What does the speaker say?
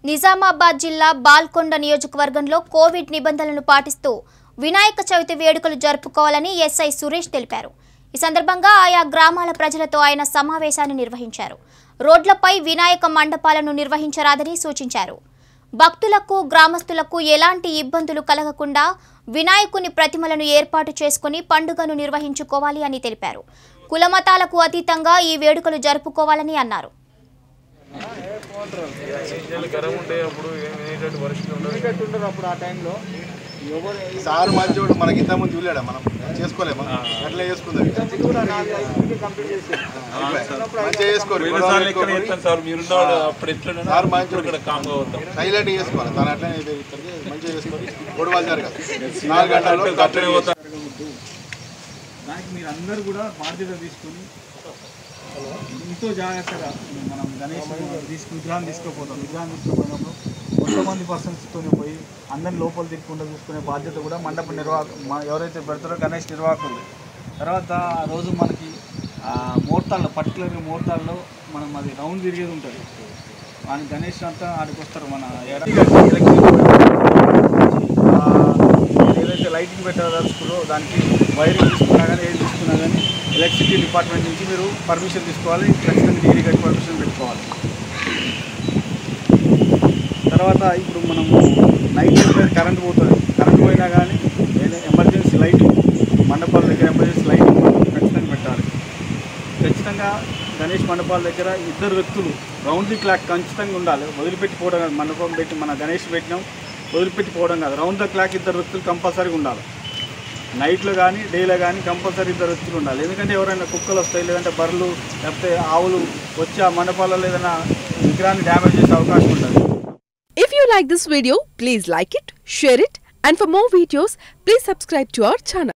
నిజామాబాద్ జిల్లా బాల్కొండ నియోజకవర్గంలో కోవిడ్ నిబంధనలను పాటిస్తూ వినాయక చవితి వేడుకలు జరుపుకోవాలని ఎస్ఐ సురేష్ తెలిపారు ఈ సందర్భంగా ఆయా గ్రామాల ప్రజలతో ఆయన సమావేశాన్ని నిర్వహించారు రోడ్లపై వినాయక మండపాలను నిర్వహించరాదని సూచించారు భక్తులకు గ్రామస్తులకు ఎలాంటి ఇబ్బందులు కలగకుండా వినాయకుని ప్రతిమలను ఏర్పాటు చేసుకుని పండుగను నిర్వహించుకోవాలి అని తెలిపారు కులమతాలకు అతీతంగా ఈ వేడుకలు జరుపుకోవాలని అన్నారు ఇంజన్లు కరం ఉంటే అప్పుడు ఏమేటట్టు పరిస్థితి ఉండదు ఉండరు అప్పుడు ఆ టైంలో ఎవరు సారు మంచోడు మనకి ఇంత ముందు చూడాడా మనం చేసుకోలేమా అట్లా చేసుకుందాం ఇక. కూడా నాలుగు ఐదు కంప్లీట్ చేసి మంచిగా చేసుకోరు పోయినసారి లెక్కన చెప్తాను సార్ మీరున్నవాడు అప్పుడు ఎట్లా సార్ మంచోడు ఇక్కడ కామ్గా అవుతాం సైలెంట్ చేసుకోవాలి తను అట్లనే ఇది ఇక్కడికి మంచిగా చేసుకొని గొడవలు జరగదు నాలుగు గంటల్లో అట్లనే పోతాం జరగవద్దు దానికి మీరు అందరూ కూడా బాధ్యత తీసుకుని ఎంతో జాగ్రత్తగా మనం గణేష్ తీసుకు విగ్రహం తీసుకుపోతాం విగ్రహం తీసుకుపోయినప్పుడు కొంతమంది పర్సన్స్తో పోయి అందరిని లోపల తిప్పకుండా చూసుకునే బాధ్యత కూడా మండప నిర్వాహక మ- ఎవరైతే పెడతారో గణేష్ నిర్వాహకులు తర్వాత ఆ రోజు మనకి ఆ ముహూర్తాల్లో పర్టికులర్గా ముహూర్తాల్లో మనం అది రౌండ్ తిరిగేది ఉంటుంది మన గణేష్ అంతా ఆడికి వస్తారు మన ఏడాది ఆ, ఏదైతే లైటింగ్ పెట్టదలుచుకున్నారో దానికి వైరింగ్ తీసుకున్నా కానీ ఏది తీసుకున్నా కానీ ఎలక్ట్రిసిటీ డిపార్ట్మెంట్ నుంచి మీరు పర్మిషన్ తీసుకోవాలి ఖచ్చితంగా డిగ్రీ కట్టి పర్మిషన్ పెట్టుకోవాలి తర్వాత ఇప్పుడు మనం నైట్ టైం కరెంట్ పోతుంది కరెంట్ పోయినా కానీ ఏదైనా ఎమర్జెన్సీ లైట్ మండపాల దగ్గర ఎమర్జెన్సీ లైట్ ఖచ్చితంగా పెట్టాలి ఖచ్చితంగా గణేష్ మండపాల దగ్గర ఇద్దరు వ్యక్తులు రౌండ్ ది క్లాక్ ఖచ్చితంగా ఉండాలి వదిలిపెట్టిపోవడం కాదు మండపం పెట్టి మన గణేష్ పెట్టినాం వదిలిపెట్టిపోవడం కాదు రౌండ్ ద క్లాక్ ఇద్దరు వ్యక్తులు కంపల్సరీగా ఉండాలి నైట్లో కానీ డేలో కానీ కంపల్సరీ ఇద్దరు వ్యక్తులు ఉండాలి ఎందుకంటే ఎవరైనా కుక్కలు వస్తాయి లేదంటే బర్రెలు లేకపోతే ఆవులు వచ్చి ఆ మండపాలలో ఏదైనా విగ్రహాన్ని డ్యామేజ్ చేసే అవకాశం ఉంటుంది If you like this video, please like it, share it, and for more videos, please subscribe to our channel.